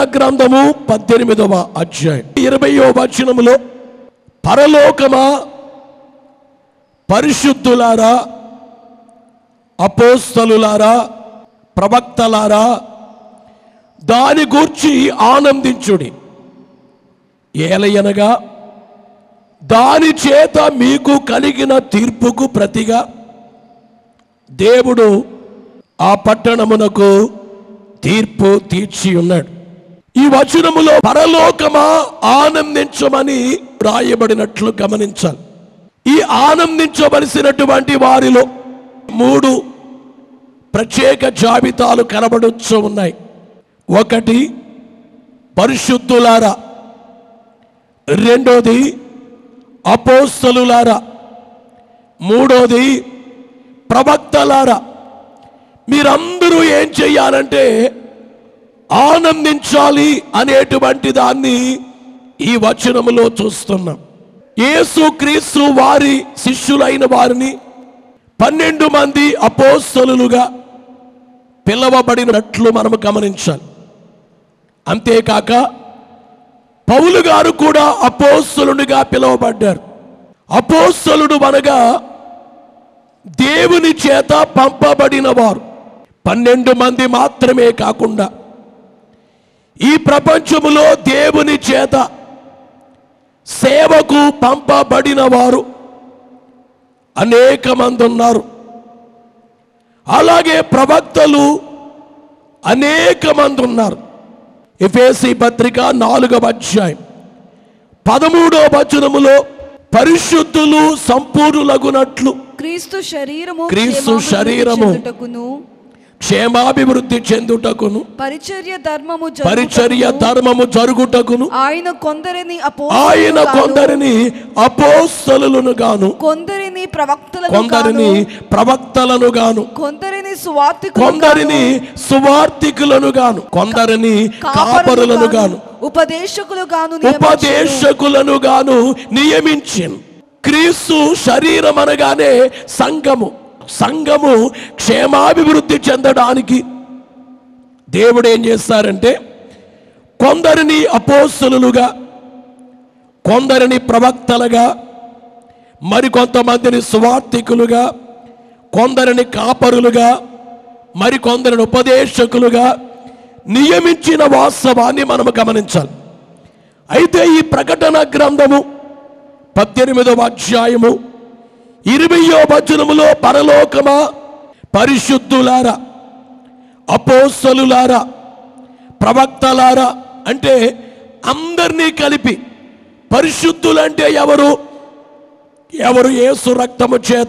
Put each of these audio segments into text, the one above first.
గ్రంథము పద్దెనిమిదవ అధ్యాయం ఇరవయో వచనములో పరలోకమా పరిశుద్ధులారా అపోస్తలులారా ప్రవక్తలారా దాని గూర్చి ఆనందించుడి ఏలయనగా దాని చేత మీకు కలిగిన తీర్పుకు ప్రతిగా దేవుడు ఆ పట్టణమునకు తీర్పు తీర్చి ఉన్నాడు ఈ వచనములో పరలోకమా ఆనందించమని రాయబడినట్లు గమనించాలి ఈ ఆనందించవలసినటువంటి వారిలో మూడు ప్రత్యేక జాబితాలు కనబడుచు ఉన్నాయి ఒకటి పరిశుద్ధులారా రెండోది అపోస్తలులారా మూడోది ప్రవక్తలారా మీరందరూ ఏం చెయ్యాలంటే ఆనందించాలి అనేటువంటి దాన్ని ఈ వచనములో చూస్తున్నాం యేసు క్రీస్తు వారి శిష్యులైన వారిని పన్నెండు మంది అపోస్తలులుగా పిలవబడినట్లు మనము గమనించాలి అంతేకాక పౌలు గారు కూడా అపోస్తలునిగా పిలువబడ్డారు అపోస్తలుడు అనగా దేవుని చేత పంపబడిన వారు పన్నెండు మంది మాత్రమే కాకుండా ఈ ప్రపంచములో దేవుని చేత సేవకు పంపబడిన వారు అనేక మంది ఉన్నారు అలాగే ప్రవక్తలు అనేక మంది ఉన్నారు ఎఫేసి పత్రిక నాలుగవ అధ్యాయం పదమూడవ వచనములో పరిశుద్ధులు సంపూర్ణులగునట్లు క్రీస్తు శరీరము క్రీస్తు క్షేమాభివృద్ధి శరీరము చెందుటకును క్షేమాభివృద్ధి చెందుటకును పరిచర్య ధర్మము పరిచర్య జరుగుటకును ధర్మము జరుగుటకును ఆయన కొందరిని ఆయన అపోస్తలులను గాను, కొందరిని అపోస్తలులను గాను కొందరిని ప్రవక్తలను కొందరిని గాను, ప్రవక్తలను గాను కొందరిని సువార్తికులను కొందరిని గాను, సువార్తికులను గాను కొందరిని కాపరులను గాను ఉపదేశకులు గాను నియమించును. ఉపదేశకులను గాను నియమించింది క్రీస్తు శరీరం అనగానే సంఘము సంఘము క్షేమాభివృద్ధి చెందడానికి దేవుడు ఏం చేస్తారంటే కొందరిని అపోస్తులుగా కొందరిని ప్రవక్తలుగా మరికొంతమందిని సువార్థికులుగా కొందరిని కాపరులుగా మరికొందరిని ఉపదేశకులుగా నియమించిన వాస్తవాన్ని మనము గమనించాలి అయితే ఈ ప్రకటన గ్రంథము పద్దెనిమిదవ అధ్యాయము ఇరవయో వచనములో పరలోకమా పరిశుద్ధులారా అపోస్తలులారా ప్రవక్తలారా అంటే అందరినీ కలిపి పరిశుద్ధులంటే ఎవరు ఎవరు యేసు రక్తము చేత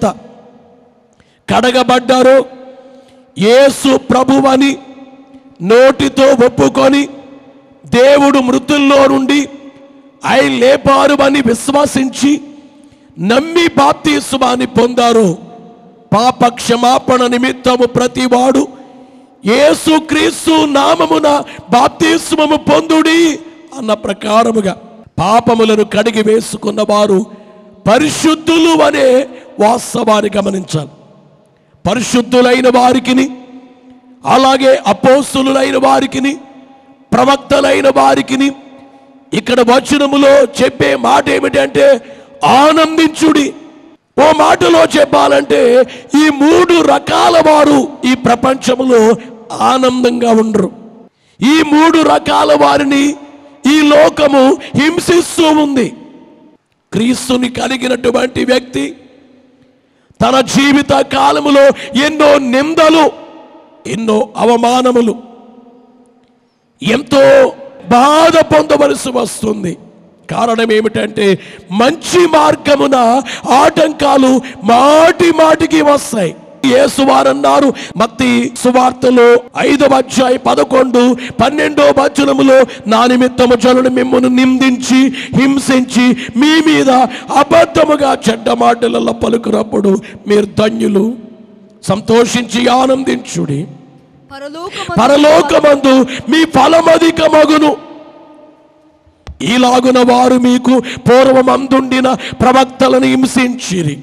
కడగబడ్డారు యేసు ప్రభువని నోటితో ఒప్పుకొని దేవుడు మృతుల్లో నుండి ఆయన లేపారు అని విశ్వసించి నమ్మి బాప్తీస్వాన్ని పొందారు పాప క్షమాపణ నిమిత్తము ప్రతివాడు యేసు క్రీస్తు నామమున బాప్తీస్మము పొందుడి అన్న ప్రకారముగా పాపములను కడిగి వేసుకున్న వారు పరిశుద్ధులు అనే వాస్తవాన్ని గమనించాలి పరిశుద్ధులైన వారికిని అలాగే అపోస్తులైన వారికిని ప్రవక్తలైన వారికిని ఇక్కడ వచనములో చెప్పే మాట ఏమిటంటే ఆనందించుడి ఓ మాటలో చెప్పాలంటే ఈ మూడు రకాల వారు ఈ ప్రపంచంలో ఆనందంగా ఉండరు ఈ మూడు రకాల వారిని ఈ లోకము హింసిస్తూ ఉంది క్రీస్తుని కలిగినటువంటి వ్యక్తి తన జీవిత కాలములో ఎన్నో నిందలు ఎన్నో అవమానములు ఎంతో బాధ పొందవలసి వస్తుంది కారణం ఏమిటంటే మంచి మార్గమున ఆటంకాలు మాటి మాటికి వస్తాయి యేసువారన్నారు మత్తి సువార్తలో ఐదవ అధ్యాయ పదకొండు పన్నెండో వచనములో నా నిమిత్తము జనులు మిమ్మల్ని నిందించి హింసించి మీ మీద అబద్ధముగా చెడ్డ మాటలలో పలుకున్నప్పుడు మీరు ధన్యులు సంతోషించి ఆనందించుడి పరలోకమందు పరలోకమందు మీ ఫలమధికమగును ఇలాగున వారు మీకు పూర్వమందుండిన ప్రవక్తలను హింసించిరి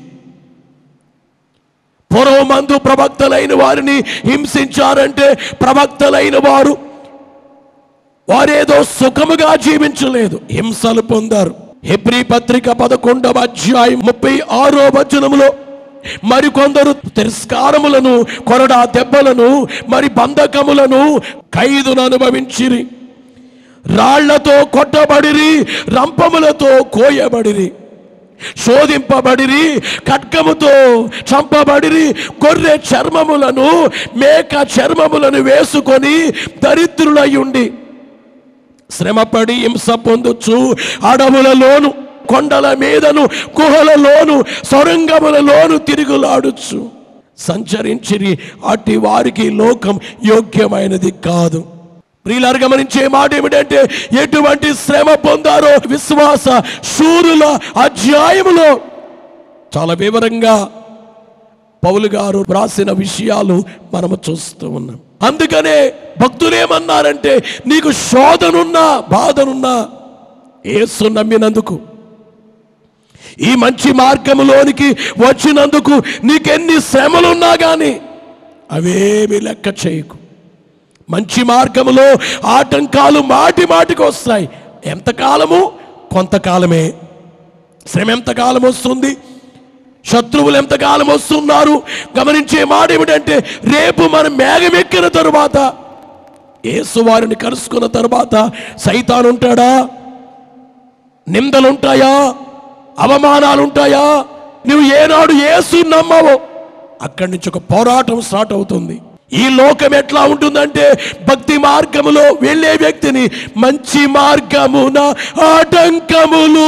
పూర్వమందు ప్రవక్తలైన వారిని హింసించారంటే ప్రవక్తలైన వారు వారేదో సుఖముగా జీవించలేదు హింసలు పొందారు హెబ్రీ పత్రిక పదకొండవ అధ్యాయం ముప్పై ఆరో వచనములో మరికొందరు తిరస్కారములను కొరడా దెబ్బలను మరి బంధకములను ఖైదును అనుభవించిరి రాళ్లతో కొట్టబడిరి రంపములతో కోయబడిరి శోధింపబడిరి ఖడ్గముతో చంపబడిరి గొర్రె చర్మములను మేక చర్మములను వేసుకొని దరిద్రులయ్యుండి శ్రమపడి హింస పొందొచ్చు అడవులలోను కొండల మీదను గుహలలోను సొరంగములలోను తిరుగులాడొచ్చు సంచరించిరి అట్టి వారికి లోకం యోగ్యమైనది కాదు ప్రియులారు గమనించే మాట ఏమిటంటే ఎటువంటి శ్రమ పొందారో విశ్వాస శూరుల అధ్యాయములో చాలా వివరంగా పౌలు గారు వ్రాసిన విషయాలు మనము చూస్తూ ఉన్నాం అందుకనే భక్తులు ఏమన్నారంటే నీకు శోధనున్నా బాధనున్నా ఏసు నమ్మినందుకు ఈ మంచి మార్గములోనికి వచ్చినందుకు నీకెన్ని శ్రమలున్నా కానీ అవేమి లెక్క చేయకు మంచి మార్గములో ఆటంకాలు మాటి మాటికి వస్తాయి ఎంతకాలము కొంతకాలమే శ్రమ ఎంతకాలం వస్తుంది శత్రువులు ఎంతకాలం వస్తున్నారు గమనించే మాట ఏమిటంటే రేపు మనం మేఘం ఎక్కిన తరువాత యేసు వారిని కలుసుకున్న తరువాత సైతాన్ ఉంటాడా నిందలుంటాయా అవమానాలు ఉంటాయా నువ్వు ఏనాడు యేసు నమ్మవో అక్కడి నుంచి ఒక పోరాటం స్టార్ట్ అవుతుంది ఈ లోకం ఎట్లా ఉంటుందంటే భక్తి మార్గములో వెళ్ళే వ్యక్తిని మంచి మార్గమున ఆటంకములు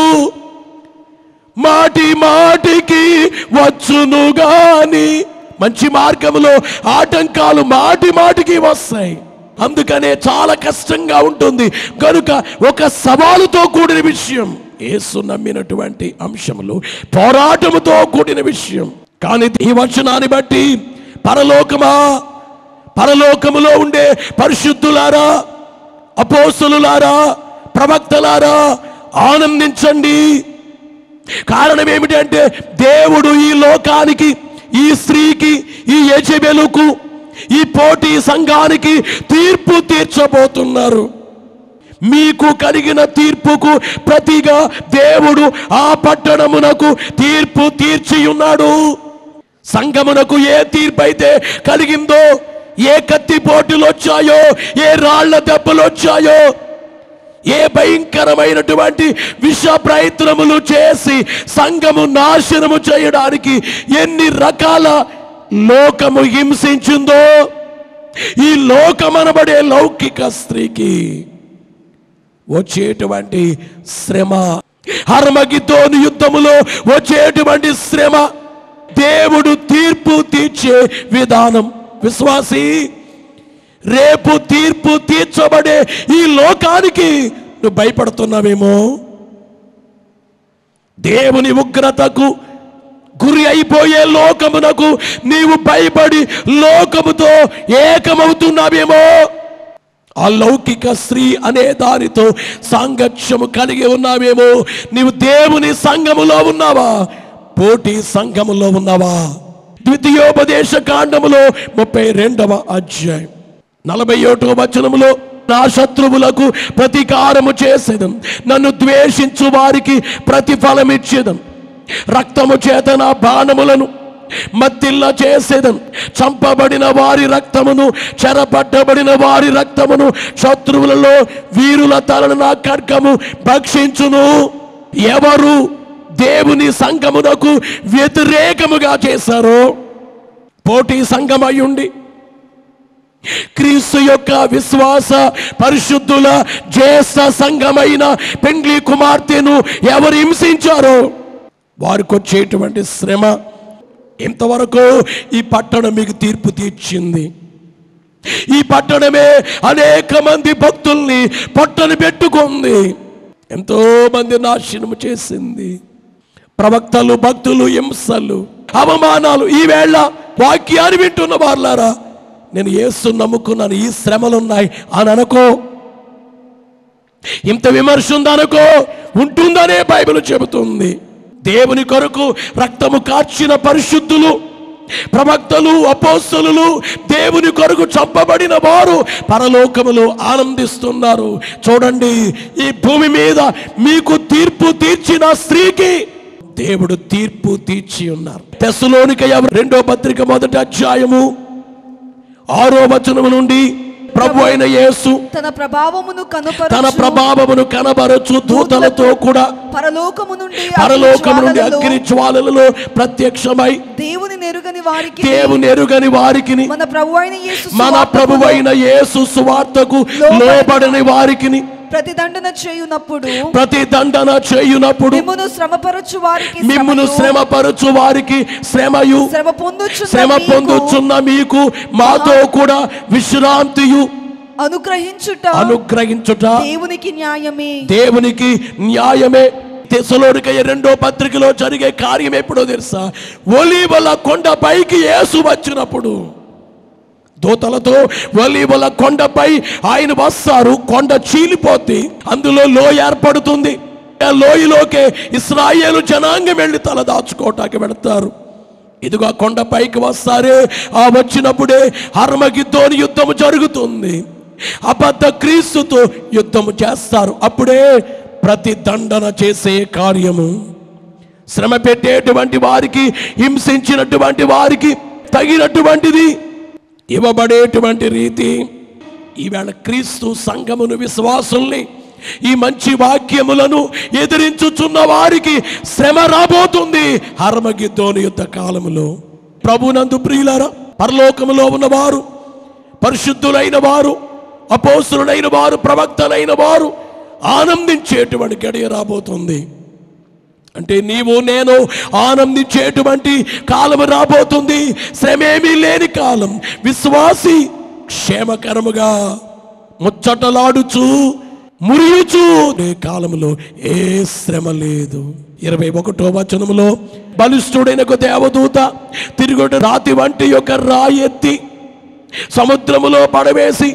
మాటి మాటికి వచ్చును గాని మంచి మార్గములో ఆటంకాలు మాటి మాటికి వస్తాయి అందుకనే చాలా కష్టంగా ఉంటుంది కనుక ఒక సవాలుతో కూడిన విషయం యేసు నమ్మినటువంటి అంశములు పోరాటముతో కూడిన విషయం కానీ ఈ వచనాన్ని బట్టి పరలోకమా పరలోకములో ఉండే పరిశుద్ధులారా అపోస్తులారా ప్రవక్తలారా ఆనందించండి కారణం ఏమిటంటే దేవుడు ఈ లోకానికి ఈ స్త్రీకి ఈ యజబెలుకు ఈ పోటీ సంఘానికి తీర్పు తీర్చబోతున్నారు మీకు కలిగిన తీర్పుకు ప్రతిగా దేవుడు ఆ పట్టణమునకు తీర్పు తీర్చి ఉన్నాడు సంఘమునకు ఏ తీర్పు అయితే కలిగిందో ఏ కత్తి పోటీలు వచ్చాయో ఏ రాళ్ల దెబ్బలు వచ్చాయో ఏ భయంకరమైనటువంటి విష ప్రయత్నములు చేసి సంఘము నాశనము చేయడానికి ఎన్ని రకాల లోకము హింసించిందో ఈ లోకమనబడే లౌకిక స్త్రీకి వచ్చేటువంటి శ్రమ హర్మగితోని యుద్ధములో వచ్చేటువంటి శ్రమ దేవుడు తీర్పు తీర్చే విధానం విశ్వాసి రేపు తీర్పు తీర్చబడే ఈ లోకానికి నువ్వు భయపడుతున్నావేమో దేవుని ఉగ్రతకు గురి అయిపోయే లోకమునకు నీవు భయపడి లోకముతో ఏకమవుతున్నావేమో ఆ లౌకిక స్త్రీ అనే దానితో సాంగత్యము కలిగి ఉన్నావేమో నీవు దేవుని సంఘములో ఉన్నావా పోటీ సంఘములో ఉన్నావా ద్వితీయోపదేశ కాండములో ముప్పై రెండవ అధ్యాయం నలభై ఒకటో వచనములో నా శత్రువులకు ప్రతీకారము చేసేదం నన్ను ద్వేషించు వారికి ప్రతిఫలమిచ్చేదం రక్తము చేత నా బాణములను మత్తిల్ల చేసేదం చంపబడిన వారి రక్తమును చెరపట్టబడిన వారి రక్తమును శత్రువులలో వీరుల తలను నా ఖడ్గము భక్షించును ఎవరు దేవుని సంఘమునకు వ్యతిరేకముగా చేశారో పోటీ సంఘమయ్యుండి క్రీస్తు యొక్క విశ్వాస పరిశుద్ధుల జ్యేష్ఠ సంఘమైన పెండ్లి కుమార్తెను ఎవరు హింసించారో వారికి వచ్చేటువంటి శ్రమ ఇంతవరకు ఈ పట్టణం మీకు తీర్పు తీర్చింది ఈ పట్టణమే అనేక మంది భక్తుల్ని పొట్టను పెట్టుకుంది ఎంతో మంది నాశనము చేసింది ప్రవక్తలు భక్తులు హింసలు అవమానాలు ఈవేళ వాక్యాన్ని వింటున్న వాళ్ళారా నేను యేసు నమ్ముకున్నాను ఈ శ్రమలున్నాయి అని అనుకో ఇంత విమర్శ ఉందనుకో ఉంటుందనే బైబిల్ చెబుతుంది దేవుని కొరకు రక్తము కార్చిన పరిశుద్ధులు ప్రవక్తలు అపోస్తలు దేవుని కొరకు చంపబడిన వారు పరలోకములో ఆనందిస్తున్నారు చూడండి ఈ భూమి మీద మీకు తీర్పు తీర్చిన స్త్రీకి దేవుడు తీర్పు తీర్చి ఉన్నారు తెసలోనిక రెండో పత్రిక మొదటి అధ్యాయము ఆరో వచనము నుండి ప్రభు అయిన యేసు తన ప్రభావమును తన కనుపరచు ప్రభావమును కనబరచు దూతలతో కూడా పరలోకము నుండి పరలోకము నుండి అగ్ని అగ్ని జ్వాలలలో ప్రత్యక్షమై దేవుని నెరుగని వారికి దేవుని ఎరుగని వారికి మన ప్రభు అయిన యేసు మన సువార్తకు ప్రభువైన యేసు సువార్తకు లోబడని వారికి ప్రతిదండన చేయునప్పుడు ప్రతి దండన చేయునప్పుడు మిమ్మును శ్రమపరచు వారికి మిమ్మును శ్రమయు, శ్రమపరచు వారికి శ్రమయు శ్రమ పొందుచున్న శ్రమ మీకు పొందుచున్న మీకు మాతో కూడా విశ్రాంతియు అనుగ్రహించుట అనుగ్రహించుట దేవునికి న్యాయమే దేవునికి న్యాయమే తెసలోనికయ్య రెండో పత్రికలో జరిగే కార్యం ఎప్పుడో తెలుసా ఒలీవల కొండ పైకి యేసు వచ్చినప్పుడు దూతలతో ఒలీవల కొండపై ఆయన వస్తారు కొండ చీలిపోద్ది అందులో లోయ ఏర్పడుతుంది ఆ లోయలోకే ఇస్రాయేలు జనాంగం వెళ్ళి తల దాచుకోవటానికి వెళతారు ఇదిగో ఆ కొండ పైకి వస్తారే ఆ వచ్చినప్పుడే హర్మగిద్దోని యుద్ధము జరుగుతుంది అబద్ధ క్రీస్తుతో యుద్ధము చేస్తారు అప్పుడే ప్రతి దండన చేసే కార్యము శ్రమ పెట్టేటువంటి వారికి హింసించినటువంటి వారికి తగినటువంటిది ఇవ్వబడేటువంటి రీతి ఈవేళ క్రీస్తు సంఘమును విశ్వాసుల్ని ఈ మంచి వాక్యములను ఎదిరించుచున్న వారికి శ్రమ రాబోతుంది హర్మగిద్దోని యుద్ధ కాలములో ప్రభునందు ప్రియులారా పరలోకములో ఉన్నవారు పరిశుద్ధులైన వారు అపోసులైన వారు ప్రవక్తలైన వారు ఆనందించేటువంటి గడియ రాబోతుంది అంటే నీవు నేను ఆనందించేటువంటి కాలం రాబోతుంది శ్రమేమీ లేని కాలం విశ్వాసి క్షేమకరముగా ముచ్చటలాడుచు మురియుచు ఏ కాలంలో ఏ శ్రమ లేదు ఇరవై ఒకటో వచనములో బలిష్ఠుడైన ఒక దేవదూత తిరుగుడు రాతి వంటి యొక్క రాయెత్తి సముద్రములో పడవేసి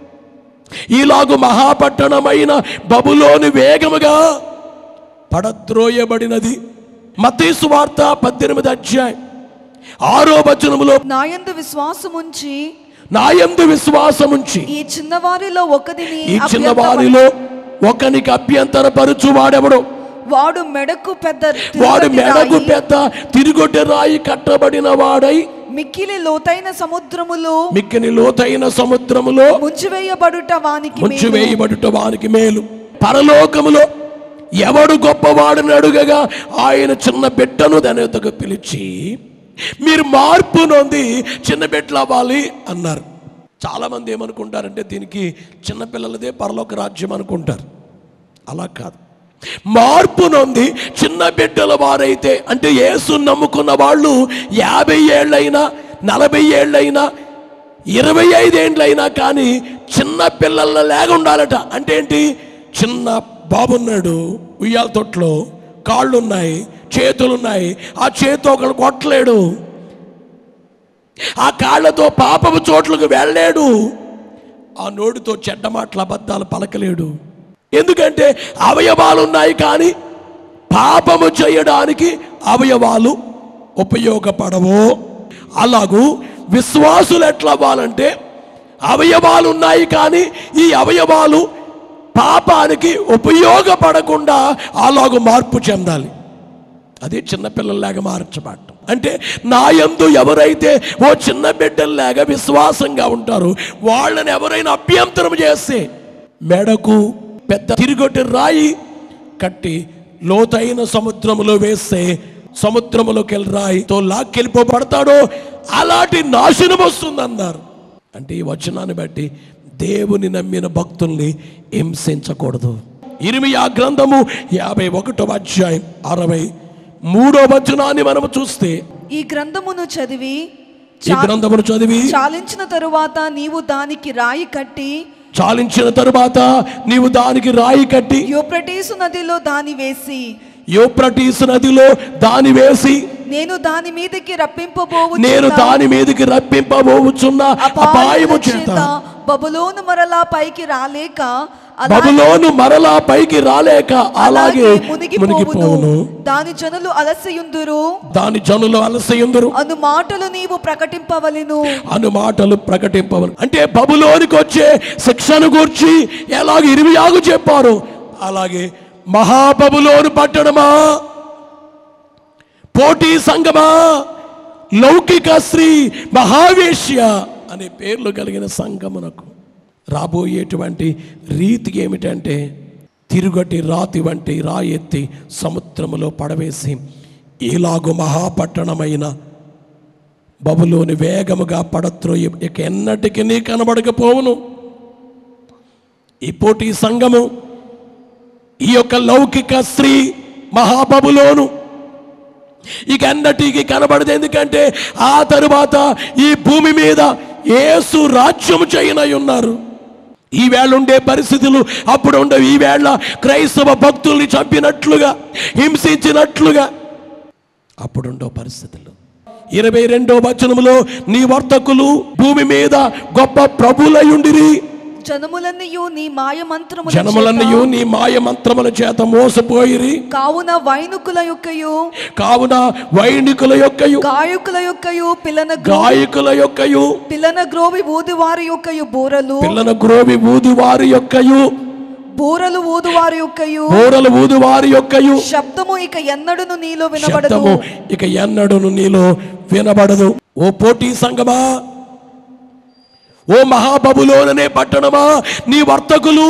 ఈలాగు మహాపట్టణమైన బబులోని వేగముగా పడద్రోయబడినది మతీసు వార్త పద్దెనిమిది అధ్యాయం ఆరో వచనములో నాయందు విశ్వాసముంచి నాయందు విశ్వాసముంచి ఈ చిన్నవారిలో ఒకదిని ఈ చిన్న అభ్యంతరప- వారిలో ఒకనికి అభ్యంతరపరుచు వాడెవడు వాడు మెడకు పెద్ద వాడు తిరుగటి మెడకు రాయి, పెద్ద తిరుగొట్టె రాయి కట్టబడిన వాడై మిక్కిలి లోతైన సముద్రములు మిక్కిని లోతైన సముద్రములో ముంచివేయబడుట వానికి ముంచి మేలు. వేయబడుట వానికి మేలు పరలోకములో ఎవడు గొప్పవాడని అడుగగా ఆయన చిన్న బిడ్డను దాని ఎదుగు పిలిచి మీరు మార్పు నొంది చిన్న బిడ్డలు అవ్వాలి అన్నారు చాలా మంది ఏమనుకుంటారంటే దీనికి చిన్నపిల్లలదే పరలోక రాజ్యం అనుకుంటారు అలా కాదు మార్పు నొంది చిన్న బిడ్డల వారైతే అంటే యేసు నమ్ముకున్న వాళ్ళు యాభై ఏళ్ళైనా నలభై ఏళ్ళైనా ఇరవై ఐదేండ్లైనా కానీ చిన్న పిల్లల లేక ఉండాలట అంటే ఏంటి చిన్న బాబున్నాడు ఉయ్యాల తొట్లో కాళ్ళున్నాయి చేతులున్నాయి ఆ చేతి ఒకడు కొట్టలేడు ఆ కాళ్ళతో పాపపు చోట్లకు వెళ్ళలేడు ఆ నోటితో చెడ్డ మాటల అబద్ధాలు పలకలేడు ఎందుకంటే అవయవాలు ఉన్నాయి కానీ పాపము చేయడానికి అవయవాలు ఉపయోగపడవు అలాగూ విశ్వాసులు ఎట్లా అవ్వాలంటే అవయవాలు ఉన్నాయి కానీ ఈ అవయవాలు పాపానికి ఉపయోగపడకుండా అలాగూ మార్పు చెందాలి అదే చిన్నపిల్లల్లాగా మార్చబడటం అంటే నా యందు ఎవరైతే ఓ చిన్న బిడ్డల్లాగా విశ్వాసంగా ఉంటారో వాళ్ళని ఎవరైనా అభ్యంతరం చేస్తే మెడకు పెద్ద తిరిగొట్టి రాయి కట్టి లోతైన సముద్రములో వేస్తే సముద్రములోకి వెళ్ళి రాయితో లాక్కెళ్ళిపోబడతాడో అలాంటి నాశనం వస్తుందన్నారు అంటే ఈ వచనాన్ని బట్టి దేవుని నమ్మిన భక్తుల్ని హింసించకూడదు ఇరిమియా గ్రంథము యాభై ఒకటో అధ్యాయం అరవై మూడో వచనాన్ని మనము చూస్తే ఈ గ్రంథమును చదివి ఈ గ్రంథమును చదివి చాలించిన తరువాత నీవు దానికి రాయి కట్టి చాలించిన తరువాత నీవు దానికి రాయి కట్టి యూప్రటీసు నదిలో దాని వేసి యూప్రటీస్ నదిలో దాని వేసి నేను దాని మీదకి రప్పింపబోవు నేను దాని మీదకి రప్పింపబోచున్న అపాయము చేత బబులోను మరలా పైకి రాలేక అలాగే- బబులోను మరలా పైకి రాలేక అలాగే మునిగిపోవును మునిగిపోవును దాని జనులు అలసియుందురు దాని జనులు అలసయందురు అను మాటలు నీవు ప్రకటింపవలెను అను మాటలు ప్రకటింపవను అంటే బబులోనికి వచ్చే శిక్షను గూర్చి ఎలాగ ఇరివియాగు చెప్పారు అలాగే మహాబబులోను పట్టణమా పోటీ సంగమా లౌకిక స్త్రీ మహావేశ్య అనే పేర్లు కలిగిన సంగమునకు రాబోయేటువంటి రీతి ఏమిటంటే తిరుగటి రాతి వంటి రాయెత్తి సముద్రములో పడవేసి ఇలాగు మహాపట్టణమైన బబులోని వేగముగా పడత్రోయి ఇక ఎన్నటికి నీ కనబడకపోవును ఈ పోటీ సంఘము ఈ యొక్క లౌకిక స్త్రీ మహాబబులోను ఇక అన్నటికి కనబడదు ఎందుకంటే ఆ తరువాత ఈ భూమి మీద యేసు రాజ్యము చేయనై ఉన్నారు ఈ వేళ ఉండే పరిస్థితులు అప్పుడు ఉండవు ఈ వేళ క్రైస్తవ భక్తుల్ని చంపినట్లుగా హింసించినట్లుగా అప్పుడుండో పరిస్థితులు ఇరవై రెండో వచనములో నీ వర్తకులు భూమి మీద గొప్ప ప్రభులయుండిరి జనములన్నయు నీ మాయ మంత్రము జనములన్నయు నీ మాయ మంత్రముల చేత మోసపోయిరి కావున వైనుకుల యొక్కయు కావున వైణికుల యొక్కయు గాయకుల యొక్కయు పిల్లన గ్రో- గాయకుల యొక్కయు పిల్లన గ్రోవి ఊదువారి యొక్కయు బూరలు పిల్లల గ్రోవి ఊది వారి యొక్కయు బూరలు ఊదువారి యొక్కయు బోరలు ఊది వారి యొక్కయు శబ్దము ఇక ఎన్నడును నీలో వినబడదు శబ్దము ఇక ఎన్నడును నీలో వినబడదు ఓ పోటీ సంగమా ఓ మహాబబులోననే పట్టణమా నీ వర్తకులు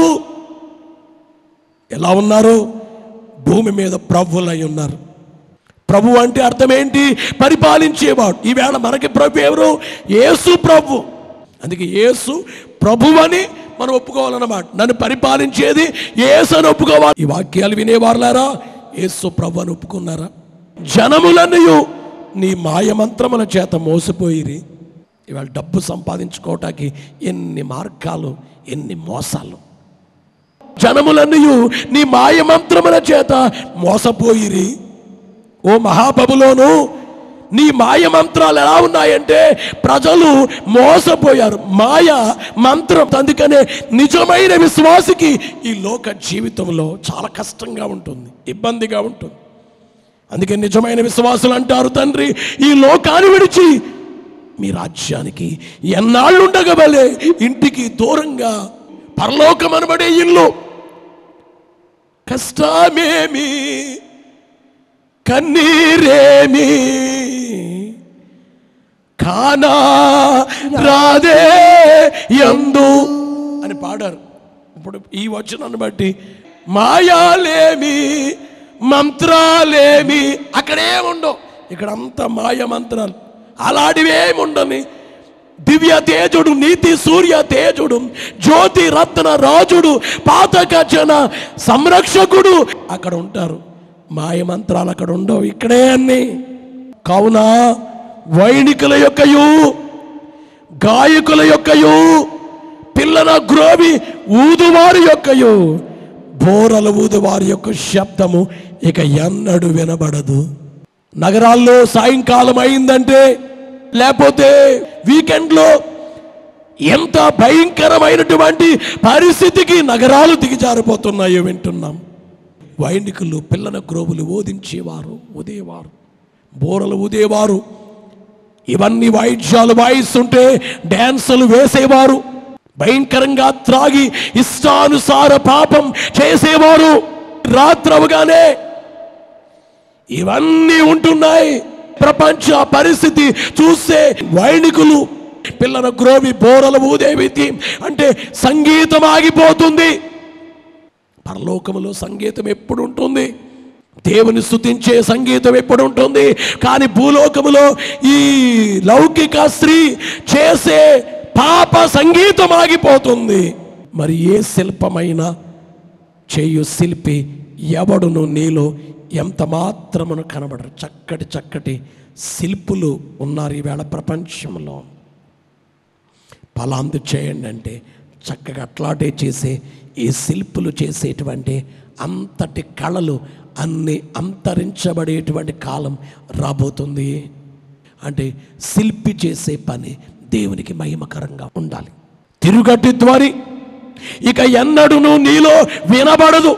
ఎలా ఉన్నారు భూమి మీద ప్రభులై ఉన్నారు ప్రభు అంటే అర్థం ఏంటి పరిపాలించేవాడు ఈవేళ మనకి ప్రభు ఎవరు యేసు ప్రభు అందుకే యేసు ప్రభు అని మనం ఒప్పుకోవాలన్నమాట నన్ను పరిపాలించేది యేసు అని ఒప్పుకోవాలి ఈ వాక్యాలు వినేవారులారా యేసు ప్రభు అని ఒప్పుకున్నారా జనములన్నయు నీ మాయమంత్రముల చేత మోసపోయిరి ఇవాళ డబ్బు సంపాదించుకోవటానికి ఎన్ని మార్గాలు ఎన్ని మోసాలు జనములన్నయు నీ మాయమంత్రముల చేత మోసపోయిరి ఓ మహాబబులోను నీ మాయ మంత్రాలు ఎలా ఉన్నాయంటే ప్రజలు మోసపోయారు మాయ మంత్రం అందుకనే నిజమైన విశ్వాసికి ఈ లోక జీవితంలో చాలా కష్టంగా ఉంటుంది ఇబ్బందిగా ఉంటుంది అందుకే నిజమైన విశ్వాసులు అంటారు తండ్రి ఈ లోకాన్ని విడిచి మీ రాజ్యానికి ఎన్నాళ్ళు ఉండగవలే ఇంటికి దూరంగా పరలోకం అనబడే ఇల్లు కష్టమేమి కన్నీరేమి కానా రాదే ఎందు అని పాడారు ఇప్పుడు ఈ వచనాన్ని బట్టి మాయాలేమి మంత్రాలేమి అక్కడే ఉండవు ఇక్కడ అంతా మాయ మంత్రాలు అలాంటివేమి ఉండని దివ్య తేజుడు నీతి సూర్య తేజుడు జ్యోతి రత్న రాజుడు పాతక జన సంరక్షకుడు అక్కడ ఉంటారు మాయ మంత్రాలు అక్కడ ఉండవు ఇక్కడే అన్ని కావున వైణికుల యొక్కయు గాయకుల యొక్కయు పిల్లల గ్రోవి ఊదువారి యొక్కయు బోరల ఊదువారి యొక్క శబ్దము ఇక ఎన్నడు వినబడదు నగరాల్లో సాయంకాలం అయిందంటే లేకపోతే వీకెండ్లో ఎంత భయంకరమైనటువంటి పరిస్థితికి నగరాలు దిగజారిపోతున్నాయో వింటున్నాం వైణికులు పిల్లల గ్రోవులు ఓదించేవారు ఉదేవారు బోరలు ఉదేవారు ఇవన్నీ వాయిద్యాలు వాయిస్తుంటే డ్యాన్సులు వేసేవారు భయంకరంగా త్రాగి ఇష్టానుసార పాపం చేసేవారు రాత్రవగానే ఇవన్నీ ఉంటున్నాయి ప్రపంచ పరిస్థితి చూస్తే వైణికులు పిల్లల గ్రోవి బోరలు ఊదేవితి అంటే సంగీతం ఆగిపోతుంది పరలోకములో సంగీతం ఎప్పుడు ఉంటుంది దేవుని స్తుతించే సంగీతం ఎప్పుడు ఉంటుంది కానీ భూలోకములో ఈ లౌకిక స్త్రీ చేసే పాప సంగీతం ఆగిపోతుంది మరి ఏ శిల్పమైనా చేయు శిల్పి ఎవడును నీలో ఎంత మాత్రమును కనబడరు చక్కటి చక్కటి శిల్పులు ఉన్నారు ఈవేళ ప్రపంచంలో ఫలాందు చేయండి అంటే చక్కగా అట్లాటే చేసే ఈ శిల్పులు చేసేటువంటి అంతటి కళలు అన్ని అంతరించబడేటువంటి కాలం రాబోతుంది అంటే శిల్పి చేసే పని దేవునికి మహిమకరంగా ఉండాలి తిరుగట్టి ద్వారి ఇక ఎన్నడును నీలో వినబడదు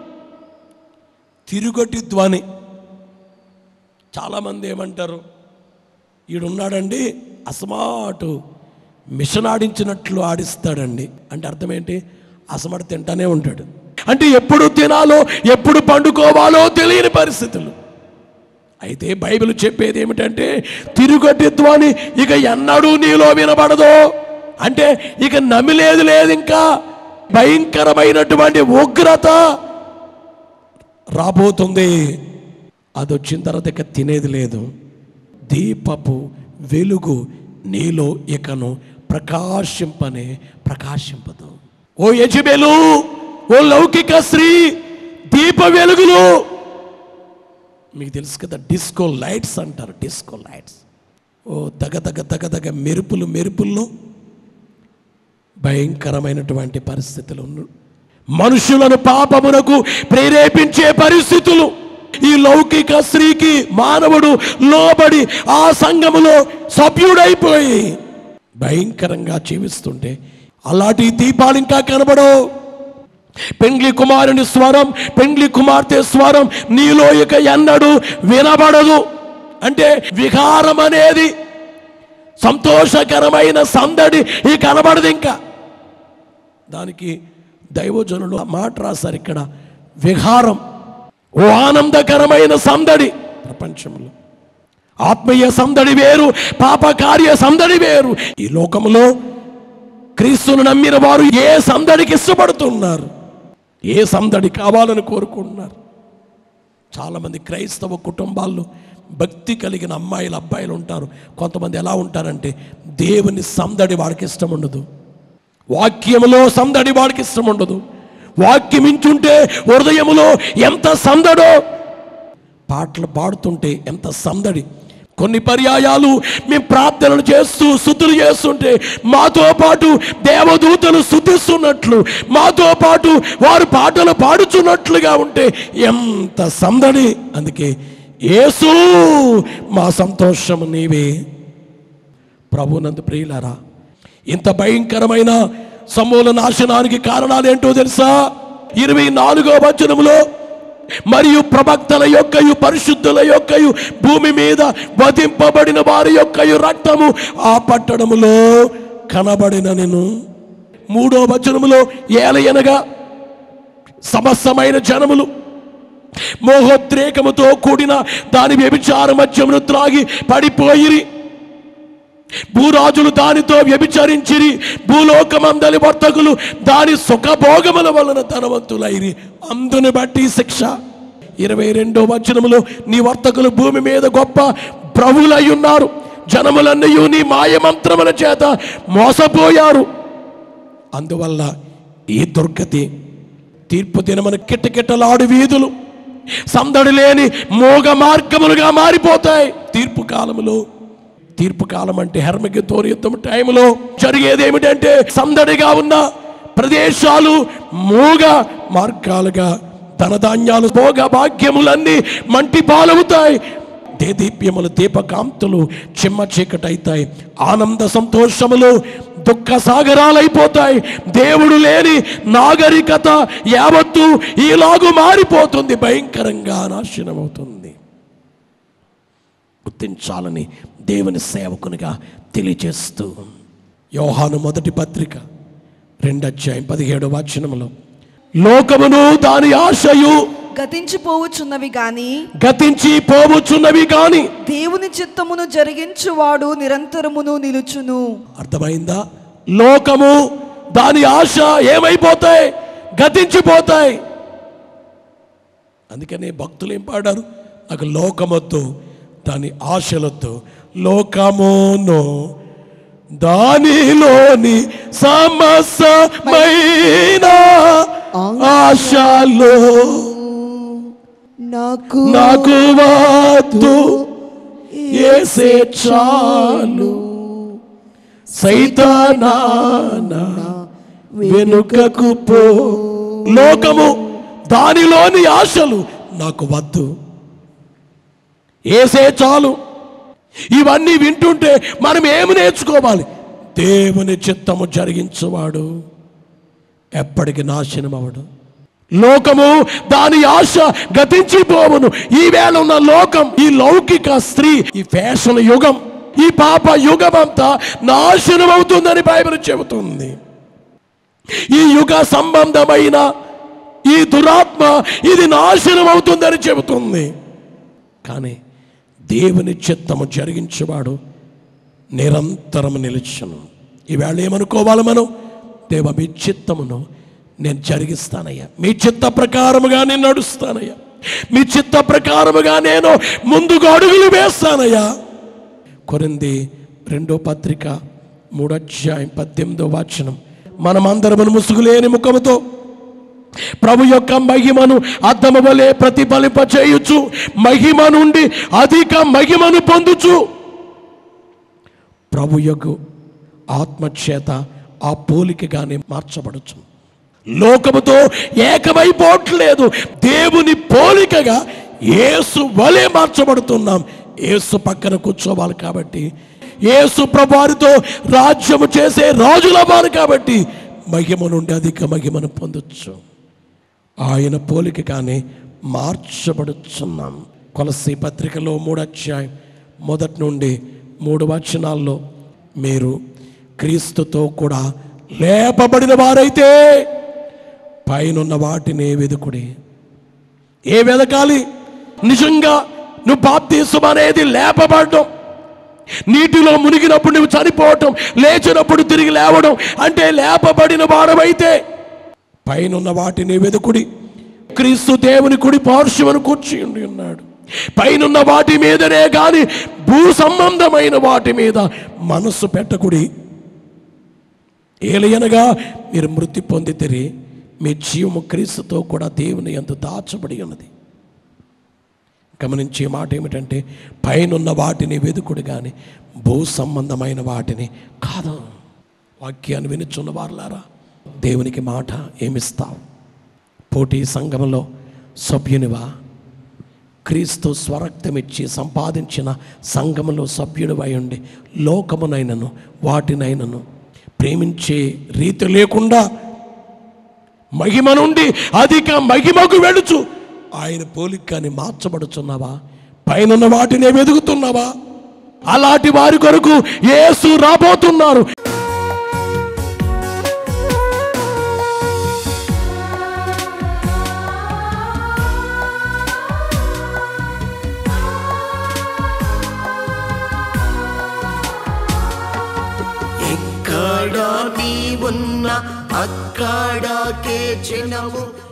తిరుగటి ధ్వని చాలామంది ఏమంటారు ఈడున్నాడండి అసమాటు మిషన్ ఆడించినట్లు ఆడిస్తాడండి అంటే అర్థం ఏంటి అసమట తింటానే ఉంటాడు అంటే ఎప్పుడు తినాలో ఎప్పుడు పండుకోవాలో తెలియని పరిస్థితులు అయితే బైబిల్ చెప్పేది ఏమిటంటే తిరుగటిత్వాన్ని ఇక ఎన్నడూ నీలో వినబడదు అంటే ఇక నమిలేదు లేదు ఇంకా భయంకరమైనటువంటి ఉగ్రత రాబోతుంది అది వచ్చిన తర్వాత ఇక తినేది లేదు దీపపు వెలుగు నీలో ఇకను ప్రకాశింపనే ప్రకాశింపదు ఓ యజబెలు ఓ లౌకిక స్త్రీ దీప వెలుగులు మీకు తెలుసు కదా డిస్కో లైట్స్ అంటారు డిస్కో లైట్స్ ఓ తగ తగ తగ తగ మెరుపులు మెరుపుల్లో భయంకరమైనటువంటి పరిస్థితులు ఉన్న- మనుషులను పాపమునకు ప్రేరేపించే పరిస్థితులు ఈ లౌకిక స్త్రీకి మానవుడు లోబడి ఆ సంఘములో సభ్యుడైపోయి భయంకరంగా జీవిస్తుంటే అలాంటి దీపాలు ఇంకా కనబడవు పెండ్లి కుమారుని స్వరం పెండ్లి కుమార్తె స్వరం నీలో ఇక ఎన్నడూ వినబడదు అంటే విహారం అనేది సంతోషకరమైన సందడి ఈ కనబడదు ఇంకా దానికి దైవజనులు ఆ మాట రాశారు ఇక్కడ విహారం ఓ ఆనందకరమైన సందడి ప్రపంచంలో ఆత్మీయ సందడి వేరు పాప కార్య సందడి వేరు ఈ లోకంలో క్రీస్తును నమ్మిన వారు ఏ సందడికి ఇష్టపడుతున్నారు ఏ సందడి కావాలని కోరుకుంటున్నారు చాలామంది క్రైస్తవ కుటుంబాల్లో భక్తి కలిగిన అమ్మాయిలు అబ్బాయిలు ఉంటారు కొంతమంది ఎలా ఉంటారంటే దేవుని సందడి వాడికి ఇష్టం ఉండదు వాక్యములో సందడి వాడికి ఇష్టం ఉండదు వాక్యం ఇంచుంటే హృదయములో ఎంత సందడో పాటలు పాడుతుంటే ఎంత సందడి కొన్ని పర్యాయాలు మేము ప్రార్థనలు చేస్తూ శుద్ధులు చేస్తుంటే మాతో పాటు దేవదూతలు శుద్ధిస్తున్నట్లు మాతో పాటు వారు పాటలు పాడుచున్నట్లుగా ఉంటే ఎంత సందడి అందుకే యేసు మా సంతోషం నీవే ప్రభునందు ప్రియులారా ఇంత భయంకరమైన సమూల నాశనానికి కారణాలు ఏంటో తెలుసా ఇరవై నాలుగో వచనములో మరియు ప్రవక్తల యొక్కయు పరిశుద్ధుల యొక్కయు భూమి మీద వధింపబడిన వారి యొక్కయు రక్తము ఆ పట్టణములో కనబడిన నేను మూడో వచనములో ఏలయనగా సమస్తమైన జనములు మోహోద్రేకముతో కూడిన దాని వ్యభిచార మధ్యమును త్రాగి పడిపోయిరి భూరాజులు దానితో వ్యభిచరించిరి భూలోకమందలి వర్తకులు దాని సుఖభోగముల వలన ధనవంతులైరి అందుని బట్టి శిక్ష ఇరవై రెండో వచనములో నీ వర్తకులు భూమి మీద గొప్ప ప్రభులై ఉన్నారు జనములన్నీ నీ మాయమంత్రముల చేత మోసపోయారు అందువల్ల ఈ దుర్గతి తీర్పు దినమున కిటకిటలాడు వీధులు సందడి లేని మోగ మార్గములుగా మారిపోతాయి తీర్పు కాలములో తీర్పు కాలం అంటే హెర్మగితోర్ యుద్ధం టైంలో జరిగేది ఏమిటంటే సందడిగా ఉన్న ప్రదేశాలు మూగ మార్గాలుగా ధనధాన్యాలు భోగ భాగ్యములన్నీ మంటి పాలవుతాయి దేదీప్యములు దీపకాంతులు చిమ్మ చీకటైతాయి ఆనంద సంతోషములు దుఃఖ సాగరాలైపోతాయి దేవుడు లేని నాగరికత యావత్తు ఈలాగు మారిపోతుంది భయంకరంగా నాశనమవుతుంది గుర్తించాలని దేవుని సేవకునిగా తెలియజేస్తూ యోహాను మొదటి పత్రిక రెండు అధ్యాయం పదిహేడు వాచనములో లోకమును దాని ఆశయు గతించిపోవచ్చున్నవి గాని గతించి పోవచ్చున్నవి కాని దేవుని చిత్తమును జరిగించువాడు నిరంతరమును నిలుచును అర్థమైందా లోకము దాని ఆశ ఏమైపోతాయి గతించిపోతాయి అందుకనే భక్తులు ఏం పాడారు నాకు లోకమొద్దు దాని ఆశలొద్దు లోకమును దానిలోని సమస్తమైన ఆశలో నాకు నాకు వద్దు ఏసే చాలు సైతానాన వెనుకకు పో లోకము దానిలోని ఆశలు నాకు వద్దు ఏసే చాలు ఇవన్నీ వింటుంటే మనం ఏమి నేర్చుకోవాలి దేవుని చిత్తము జరిగించువాడు ఎప్పటికి నాశనం అవడు లోకము దాని ఆశ గతించిపోవును ఈవేళ ఉన్న లోకం ఈ లౌకిక స్త్రీ ఈ ఫ్యాషన్ యుగం ఈ పాప యుగం అంతా నాశనం అవుతుందని బైబిల్ చెబుతుంది ఈ యుగ సంబంధమైన ఈ దురాత్మ ఇది నాశనం అవుతుందని చెబుతుంది కానీ దేవుని చిత్తము జరిగించేవాడు నిరంతరం నిలిచను ఈవేళ ఏమనుకోవాలి మనం దేవ మీ చిత్తమును నేను జరిగిస్తానయ్యా మీ చిత్త ప్రకారముగా నేను నడుస్తానయ్యా మీ చిత్త ప్రకారముగా నేను ముందుకు అడుగులు వేస్తానయ్యా కొరింది రెండో పత్రిక మూడో అధ్యాయం పద్దెనిమిదో వాచనం మనమందరము ముసుగులేని ముఖముతో ప్రభు యొక్క మహిమను అద్దము వలె ప్రతిఫలింప చేయుచు మహిమ నుండి అధిక మహిమను పొందుచు ప్రభు యొక్క ఆత్మచేత ఆ పోలికగానే మార్చబడచ్చు లోకముతో ఏకమైపోవట్లేదు దేవుని పోలికగా యేసు వలె మార్చబడుతున్నాం యేసు పక్కన కూర్చోవాలి కాబట్టి యేసు ప్రభువారితో రాజ్యము చేసే రాజులవ్వాలి కాబట్టి మహిమ నుండి అధిక మహిమను పొందొచ్చు ఆయన పోలికగానే మార్చబడుచున్నాం కొలసి పత్రికలో మూడు అధ్యాయం మొదటి నుండి మూడు వచనాల్లో మీరు క్రీస్తుతో కూడా లేపబడిన వారైతే పైనున్న వాటిని వెదుకుడి ఏ వెదకాలి నిజంగా నువ్వు బాప్తీసం అనేది లేపబడడం నీటిలో మునిగినప్పుడు నువ్వు చనిపోవటం లేచినప్పుడు తిరిగి లేవడం అంటే లేపబడిన వాడవైతే పైనున్న వాటిని వెదుకుడి క్రీస్తు దేవుని కుడి పార్శ్వను కూర్చుండి ఉన్నాడు పైనున్న వాటి మీదనే గాని భూ సంబంధమైన వాటి మీద మనస్సు పెట్టకుడి ఏలయనగా మీరు మృతి పొందితిరి మీ జీవము క్రీస్తుతో కూడా దేవుని ఎందు దాచబడి ఉన్నది గమనించే మాట ఏమిటంటే పైనున్న వాటిని వెదుకుడు కానీ భూ సంబంధమైన వాటిని కాదు వాక్యాన్ని వినుచున్న వారులారా దేవునికి మాట ఏమిస్తావు పోటీ సంఘంలో సభ్యునివా క్రీస్తు స్వరక్తమిచ్చి సంపాదించిన సంఘములో సభ్యుడివై ఉండి లోకమునైనను వాటినైనను ప్రేమించే రీతి లేకుండా మహిమ నుండి అధిక మహిమకు వెడుచు ఆయన పోలికని మార్చబడుచున్నావా పైనున్న వాటినే వెదుగుతున్నావా అలాంటి వారి కొరకు యేసు రాబోతున్నారు ఎక్కడ నీ ఉన్న అక్కడకే జనము